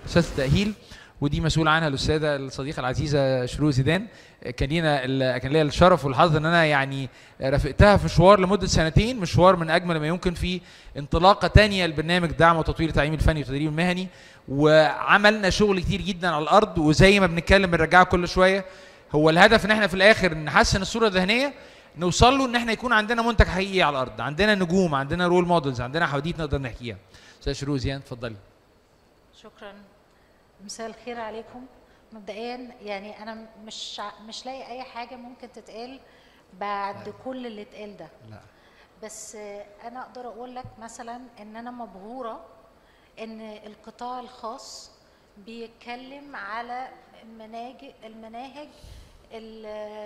استاذ التاهيل ودي مسؤول عنها الاستاذه الصديقه العزيزه شروق زيدان كان لينا ال- كان ليا الشرف والحظ ان انا يعني رافقتها في مشوار لمده سنتين مشوار من اجمل ما يمكن في انطلاقه تانية لبرنامج دعم وتطوير التعليم الفني والتدريب المهني وعملنا شغل كتير جدا على الارض وزي ما بنتكلم بنرجعها كل شويه هو الهدف ان احنا في الاخر نحسن الصوره الذهنيه نوصل له ان احنا يكون عندنا منتج حقيقي على الارض عندنا نجوم عندنا رول مودلز عندنا حواديت نقدر نحكيها استاذ شروق زيان اتفضلي شكرا مساء الخير عليكم مبدئيا يعني انا مش ع- مش لاقي اي حاجه ممكن تتقال بعد كل اللي اتقال ده لا بس آه، انا اقدر اقول لك مثلا ان انا مبهوره ان القطاع الخاص بيتكلم على مناهج المناهج ال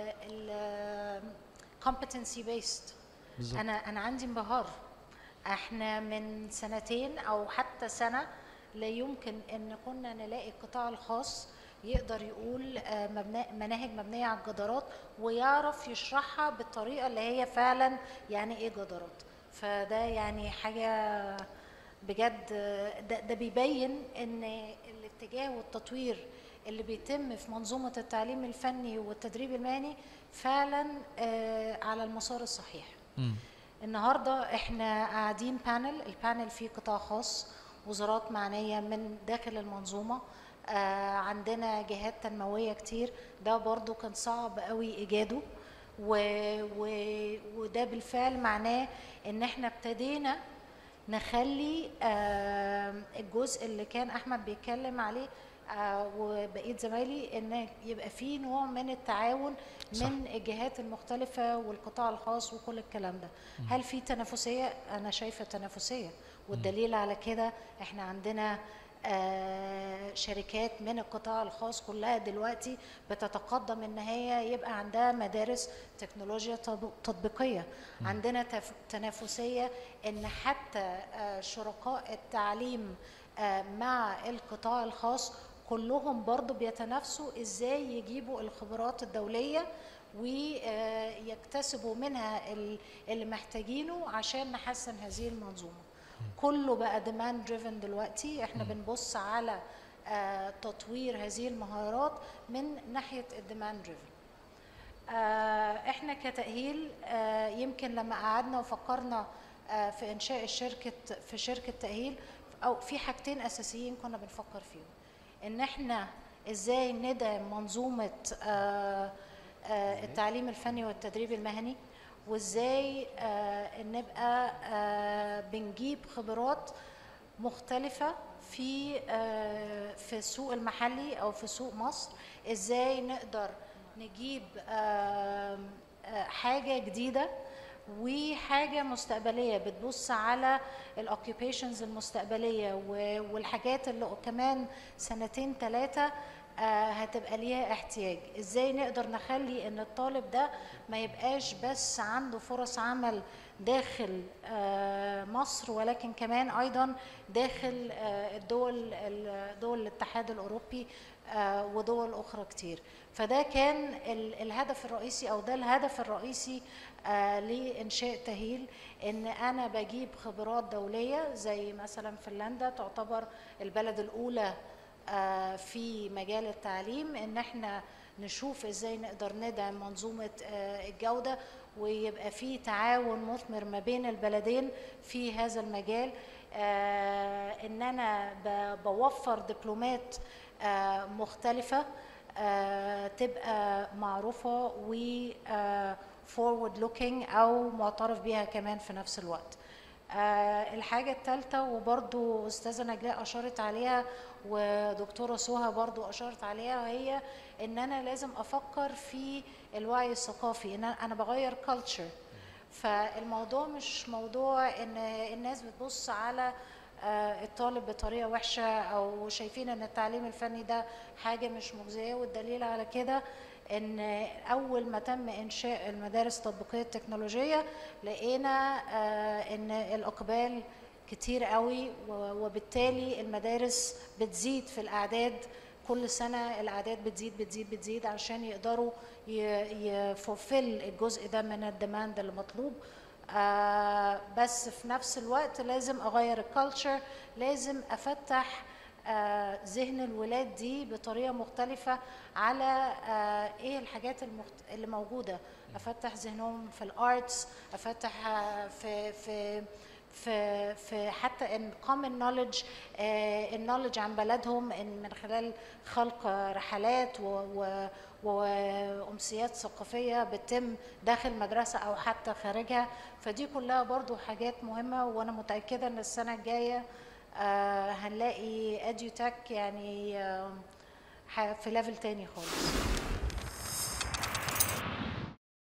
ال competency based بالظبط. انا انا عندي انبهار احنا من سنتين او حتى سنه لا يمكن ان كنا نلاقي القطاع الخاص يقدر يقول آه، مبنا- مناهج مبنيه على الجدارات ويعرف يشرحها بالطريقه اللي هي فعلا يعني ايه جدارات فده يعني حاجه بجد آه، ده, ده بيبين ان الاتجاه والتطوير اللي بيتم في منظومه التعليم الفني والتدريب المهني فعلا آه، على المسار الصحيح مم. النهارده احنا قاعدين بانل البانل فيه قطاع خاص وزارات معنيه من داخل المنظومه آه عندنا جهات تنمويه كتير ده برضو كان صعب قوي ايجاده و و وده بالفعل معناه ان احنا ابتدينا نخلي آه الجزء اللي كان احمد بيتكلم عليه آه وبقيه زمايلي ان يبقى في نوع من التعاون صح. من الجهات المختلفه والقطاع الخاص وكل الكلام ده هل في تنافسيه انا شايفه تنافسيه والدليل على كده احنا عندنا آه، شركات من القطاع الخاص كلها دلوقتي بتتقدم ان هي يبقى عندها مدارس تكنولوجيا تطب- تطبيقيه عندنا تف- تنافسيه ان حتى آه، شركاء التعليم آه، مع القطاع الخاص كلهم برضو بيتنافسوا ازاي يجيبوا الخبرات الدوليه ويكتسبوا منها ال- اللي محتاجينه عشان نحسن هذه المنظومه كله بقى ديماند دريفن دلوقتي احنا بنبص على آه، تطوير هذه المهارات من ناحيه الديماند دريفن احنا كتاهيل آه، يمكن لما قعدنا وفكرنا آه، في انشاء الشركه في شركه تاهيل او في حاجتين اساسيين كنا بنفكر فيهم ان احنا ازاي ندعم منظومه آه، آه، التعليم الفني والتدريب المهني وازاي آه، نبقى آه، بنجيب خبرات مختلفة في آه، في السوق المحلي أو في سوق مصر إزاي نقدر نجيب آم، آه، حاجة جديدة وحاجة مستقبلية بتبص على الاوكيبيشنز المستقبلية و- والحاجات اللي كمان سنتين ثلاثة هتبقى ليها احتياج ازاي نقدر نخلي ان الطالب ده ما يبقاش بس عنده فرص عمل داخل آه، مصر ولكن كمان ايضا داخل آه، الدول ال- دول الاتحاد الاوروبي آه، ودول اخرى كتير فده كان ال- الهدف الرئيسي او ده الهدف الرئيسي آه، لانشاء تهيل ان انا بجيب خبرات دوليه زي مثلا فنلندا تعتبر البلد الاولى آه، في مجال التعليم ان احنا نشوف ازاي نقدر ندعم منظومه آه، الجوده ويبقى في تعاون مثمر ما بين البلدين في هذا المجال آه، ان انا ب- بوفر دبلومات آه، مختلفه آه، تبقى معروفه و فورورد لوكينج او معترف بيها كمان في نفس الوقت آه، الحاجة الثالثة وبرضو أستاذة نجلاء أشارت عليها ودكتورة سوها برضو أشارت عليها وهي إن أنا لازم أفكر في الوعي الثقافي إن أنا بغير culture فالموضوع مش موضوع إن الناس بتبص على آه، الطالب بطريقة وحشة أو شايفين إن التعليم الفني ده حاجة مش مجزية والدليل على كده ان اول ما تم انشاء المدارس التطبيقيه التكنولوجيه لقينا آه، ان الاقبال كتير قوي و- وبالتالي المدارس بتزيد في الاعداد كل سنه الاعداد بتزيد بتزيد بتزيد عشان يقدروا يفولفل الجزء ده من الديماند اللي مطلوب آه، بس في نفس الوقت لازم اغير الكالتشر لازم افتح آه، ذهن الولاد دي بطريقه مختلفه على آه، ايه الحاجات المخت... اللي موجوده افتح ذهنهم في الارتس افتح آه، في في في في حتى ان common knowledge النولج عن بلدهم ان من خلال خلق آه، رحلات و و وامسيات ثقافيه بتتم داخل مدرسه او حتى خارجها فدي كلها برضو حاجات مهمه وانا متاكده ان السنه الجايه آه، هنلاقي اديوتك يعني آه، ح- في ليفل تاني خالص